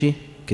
كده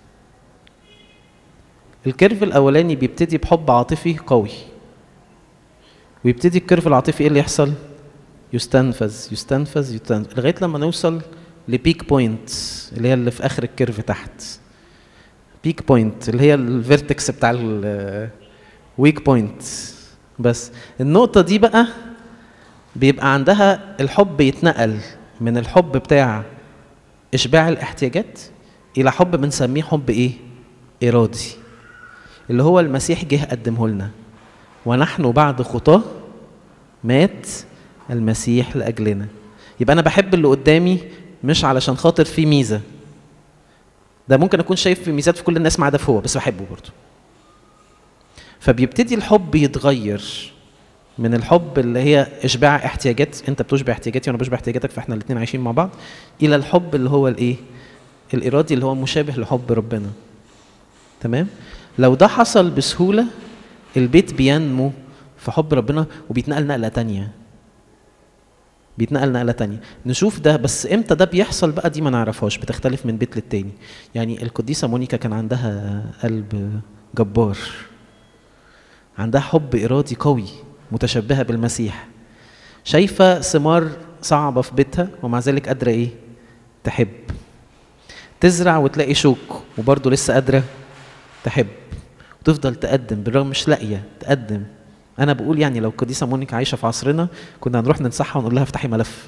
الكيرف الاولاني بيبتدي بحب عاطفي قوي ويبتدي الكيرف العاطفي ايه اللي يحصل يستنفذ يستنفذ يستنفذ لغايه لما نوصل لبيك بوينت اللي هي اللي في اخر الكيرف تحت بيك بوينت اللي هي الفيرتكس بتاع الويك بوينت بس النقطه دي بقى بيبقى عندها الحب يتنقل من الحب بتاع اشباع الاحتياجات الى حب بنسميه حب ايه ارادي اللي هو المسيح جه قدمه لنا ونحن بعد خطاه مات المسيح لاجلنا يبقى انا بحب اللي قدامي مش علشان خاطر فيه ميزه ده ممكن اكون شايف في ميزات في كل الناس ما عدا في هو بس بحبه برضه فبيبتدي الحب يتغير من الحب اللي هي اشباع احتياجات انت بتشبع احتياجاتي وانا بشبع احتياجاتك فاحنا الاثنين عايشين مع بعض الى الحب اللي هو الايه الارادي اللي هو مشابه لحب ربنا تمام لو ده حصل بسهوله البيت بينمو في حب ربنا وبيتنقل نقله تانية بيتنقل نقله تانية نشوف ده بس امتى ده بيحصل بقى دي ما نعرفهاش بتختلف من بيت للتاني يعني القديسه مونيكا كان عندها قلب جبار عندها حب ارادي قوي متشبهه بالمسيح شايفه ثمار صعبه في بيتها ومع ذلك قادره ايه تحب تزرع وتلاقي شوك وبرضه لسه قادره تحب وتفضل تقدم بالرغم مش لاقيه تقدم انا بقول يعني لو القديسه مونيكا عايشه في عصرنا كنا هنروح ننصحها ونقول لها افتحي ملف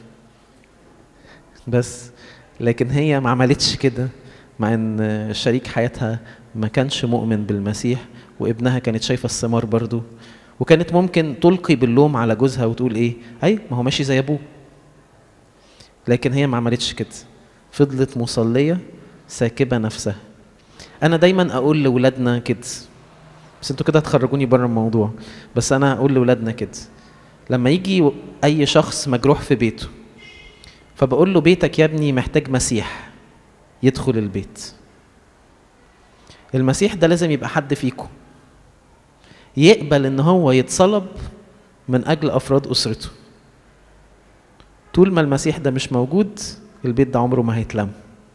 بس لكن هي ما عملتش كده مع ان شريك حياتها ما كانش مؤمن بالمسيح وابنها كانت شايفه الثمار برضه وكانت ممكن تلقي باللوم على جوزها وتقول ايه اي ما هو ماشي زي ابوه لكن هي ما عملتش كده فضلت مصليه ساكبه نفسها انا دايما اقول لاولادنا كده بس انتوا كده هتخرجوني بره الموضوع بس انا هقول لاولادنا كده لما يجي اي شخص مجروح في بيته فبقول له بيتك يا ابني محتاج مسيح يدخل البيت المسيح ده لازم يبقى حد فيكم يقبل ان هو يتصلب من اجل افراد اسرته طول ما المسيح ده مش موجود البيت ده عمره ما هيتلم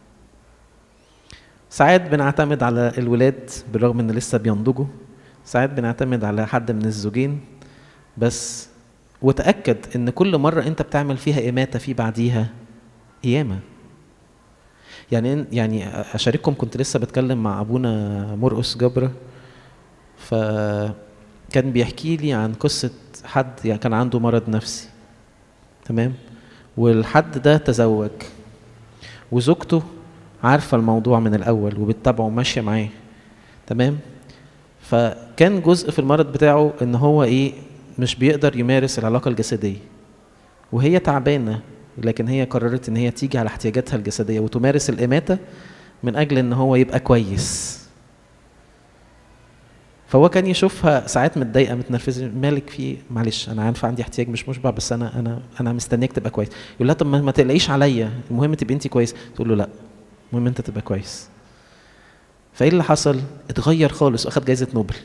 ساعات بنعتمد على الولاد بالرغم ان لسه بينضجوا ساعات بنعتمد على حد من الزوجين بس وتاكد ان كل مره انت بتعمل فيها اماته في بعديها قيامه يعني يعني اشارككم كنت لسه بتكلم مع ابونا مرقس جبره فكان بيحكي لي عن قصه حد يعني كان عنده مرض نفسي تمام والحد ده تزوج وزوجته عارفه الموضوع من الاول وبتتابعه وماشيه معاه تمام فكان جزء في المرض بتاعه ان هو ايه مش بيقدر يمارس العلاقه الجسديه وهي تعبانه لكن هي قررت ان هي تيجي على احتياجاتها الجسديه وتمارس الاماته من اجل ان هو يبقى كويس فهو كان يشوفها ساعات متضايقه متنرفزه مالك في معلش انا عارفه عندي احتياج مش مشبع بس انا انا انا مستنياك تبقى كويس يقول لها طب ما تقلقيش عليا المهم تبقي انت كويس تقول له لا المهم انت تبقى كويس فايه اللي حصل اتغير خالص واخد جايزه نوبل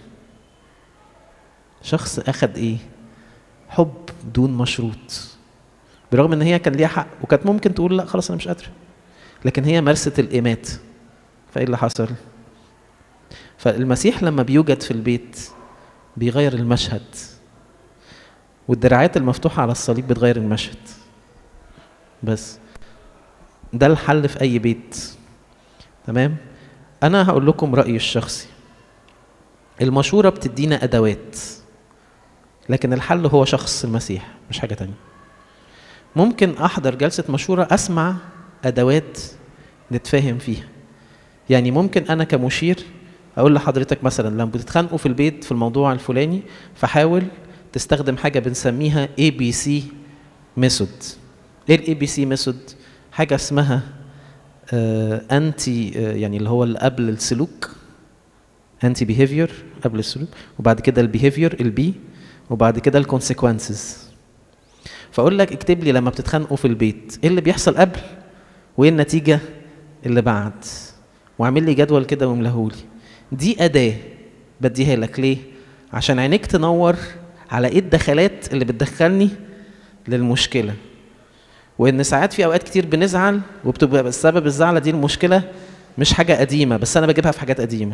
شخص اخد ايه حب بدون مشروط برغم ان هي كان ليها حق وكانت ممكن تقول لا خلاص انا مش قادره لكن هي مارست الامات فايه اللي حصل فالمسيح لما بيوجد في البيت بيغير المشهد والدراعات المفتوحه على الصليب بتغير المشهد بس ده الحل في اي بيت تمام انا هقول لكم رايي الشخصي المشوره بتدينا ادوات لكن الحل هو شخص المسيح مش حاجه تانية ممكن احضر جلسه مشوره اسمع ادوات نتفاهم فيها يعني ممكن انا كمشير اقول لحضرتك مثلا لما بتتخانقوا في البيت في الموضوع الفلاني فحاول تستخدم حاجه بنسميها اي بي سي ميثود ايه الاي بي سي ميثود حاجه اسمها آه انتي آه يعني اللي هو اللي قبل السلوك انتي بيهيفير قبل السلوك وبعد كده البيهيفير البي وبعد كده الكونسيكونسز فاقول لك اكتب لي لما بتتخانقوا في البيت ايه اللي بيحصل قبل وايه النتيجه اللي بعد واعمل لي جدول كده واملهولي دي اداه بديها لك ليه عشان عينيك تنور على ايه الدخلات اللي بتدخلني للمشكله وان ساعات في اوقات كتير بنزعل وبتبقى سبب الزعله دي المشكله مش حاجه قديمه بس انا بجيبها في حاجات قديمه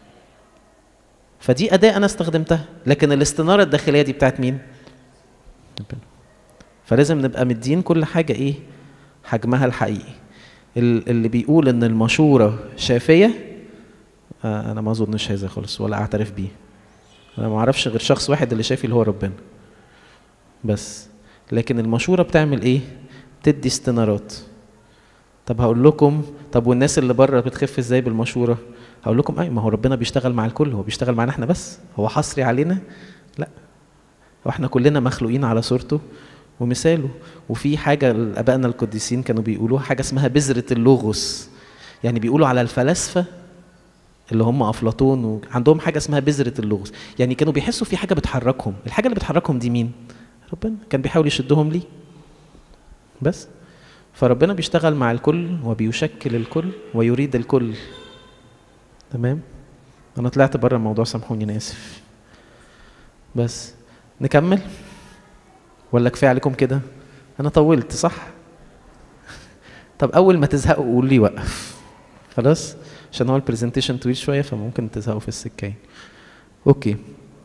فدي اداه انا استخدمتها لكن الاستناره الداخليه دي بتاعت مين ربنا. فلازم نبقى مدين كل حاجه ايه حجمها الحقيقي ال- اللي بيقول ان المشوره شافيه آه، انا ما اظنش هذا خالص ولا اعترف بيه انا ما اعرفش غير شخص واحد اللي شافي اللي هو ربنا بس لكن المشوره بتعمل ايه تدي استنارات طب هقول لكم طب والناس اللي بره بتخف ازاي بالمشوره هقول لكم اي ما هو ربنا بيشتغل مع الكل هو بيشتغل معانا احنا بس هو حصري علينا لا هو احنا كلنا مخلوقين على صورته ومثاله وفي حاجه ابائنا القديسين كانوا بيقولوها حاجه اسمها بذره اللوغوس يعني بيقولوا على الفلاسفه اللي هم افلاطون وعندهم حاجه اسمها بذره اللغز يعني كانوا بيحسوا في حاجه بتحركهم الحاجه اللي بتحركهم دي مين ربنا كان بيحاول يشدهم ليه بس فربنا بيشتغل مع الكل وبيشكل الكل ويريد الكل تمام انا طلعت بره الموضوع سامحوني انا اسف بس نكمل ولا كفايه عليكم كده انا طولت صح طب اول ما تزهقوا قولوا لي وقف خلاص عشان هو البرزنتيشن طويل شويه فممكن تزهقوا في السكه اوكي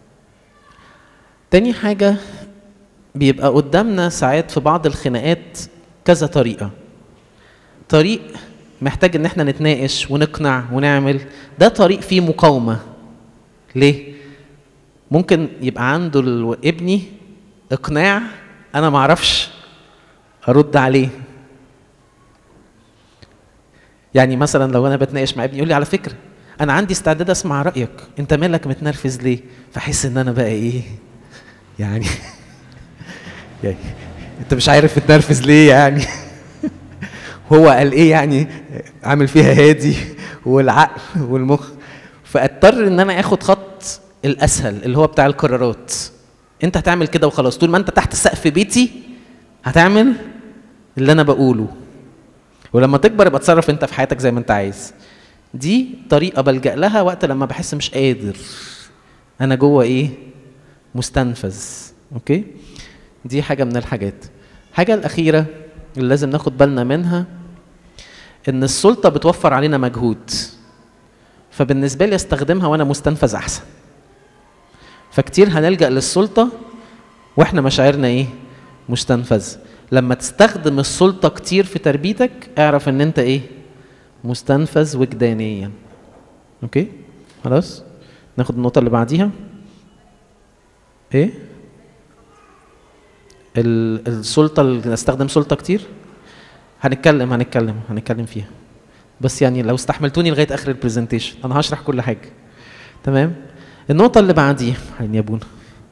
تاني حاجه بيبقى قدامنا ساعات في بعض الخناقات كذا طريقه طريق محتاج ان احنا نتناقش ونقنع ونعمل ده طريق فيه مقاومه ليه ممكن يبقى عنده ال- ابني اقناع انا ما اعرفش ارد عليه يعني مثلا لو انا بتناقش مع ابني يقول لي على فكره انا عندي استعداد اسمع رايك انت مالك متنرفز ليه فاحس ان انا بقى ايه يعني يعني انت مش عارف متنرفز ليه يعني هو قال ايه يعني عامل فيها هادي والعقل والمخ فاضطر ان انا اخد خط الاسهل اللي هو بتاع القرارات انت هتعمل كده وخلاص طول ما انت تحت سقف بيتي هتعمل اللي انا بقوله ولما تكبر يبقى تصرف انت في حياتك زي ما انت عايز دي طريقه بلجا لها وقت لما بحس مش قادر انا جوه ايه مستنفذ اوكي دي حاجه من الحاجات الحاجه الاخيره اللي لازم ناخد بالنا منها ان السلطه بتوفر علينا مجهود فبالنسبه لي استخدمها وانا مستنفذ احسن فكتير هنلجا للسلطه واحنا مشاعرنا ايه مستنفذ لما تستخدم السلطه كتير في تربيتك اعرف ان انت ايه مستنفذ وجدانيا اوكي خلاص ناخد النقطه اللي بعديها ايه ال- السلطه اللي نستخدم سلطه كتير هنتكلم هنتكلم هنتكلم فيها بس يعني لو استحملتوني لغايه اخر البرزنتيشن انا هشرح كل حاجه تمام النقطه اللي بعديها عين يا ابونا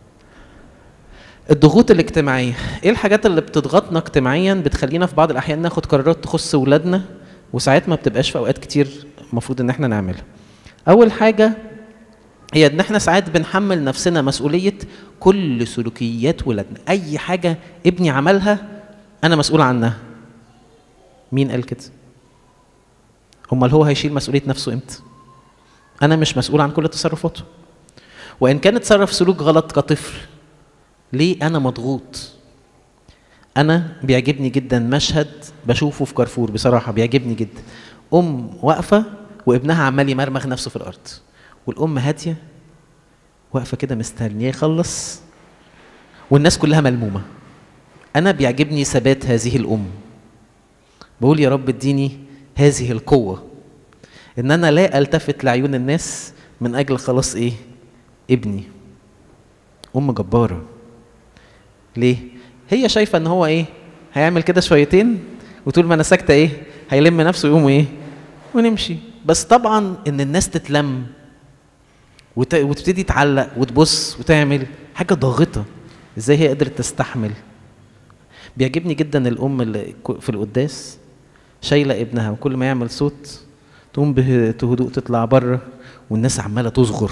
الضغوط الاجتماعيه ايه الحاجات اللي بتضغطنا اجتماعيا بتخلينا في بعض الاحيان ناخد قرارات تخص ولادنا وساعات ما بتبقاش في اوقات كتير المفروض ان احنا نعملها اول حاجه هي ان احنا ساعات بنحمل نفسنا مسؤوليه كل سلوكيات ولادنا اي حاجه ابني عملها انا مسؤول عنها مين قال كده امال هو هيشيل مسؤوليه نفسه امتى انا مش مسؤول عن كل تصرفاته وان كان اتصرف سلوك غلط كطفل ليه انا مضغوط انا بيعجبني جدا مشهد بشوفه في كارفور بصراحه بيعجبني جدا ام واقفه وابنها عمال يمرمغ نفسه في الارض والام هاديه واقفه كده مستنيه يخلص والناس كلها ملمومه انا بيعجبني ثبات هذه الام بقول يا رب اديني هذه القوه ان انا لا التفت لعيون الناس من اجل خلاص ايه ابني ام جباره ليه هي شايفه ان هو ايه هيعمل كده شويتين وطول ما انا ساكته ايه هيلم نفسه ويقوم ايه ونمشي بس طبعا ان الناس تتلم وت... وتبتدي تعلق وتبص وتعمل حاجه ضاغطه ازاي هي قدرت تستحمل بيعجبني جدا الام اللي ك- في القداس شايله ابنها وكل ما يعمل صوت تقوم بهدوء تطلع بره والناس عماله تصغر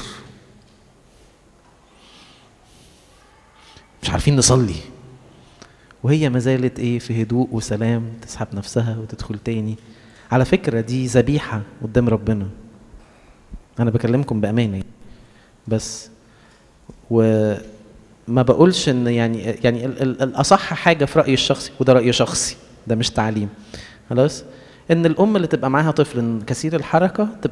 مش عارفين نصلي وهي ما زالت ايه في هدوء وسلام تسحب نفسها وتدخل تاني على فكره دي ذبيحه قدام ربنا انا بكلمكم بامانه يعني. بس وما بقولش ان يعني يعني ال- ال- الاصح حاجه في رايي الشخصي وده راي شخصي ده مش تعليم خلاص ان الام اللي تبقى معاها طفل كثير الحركه تبقى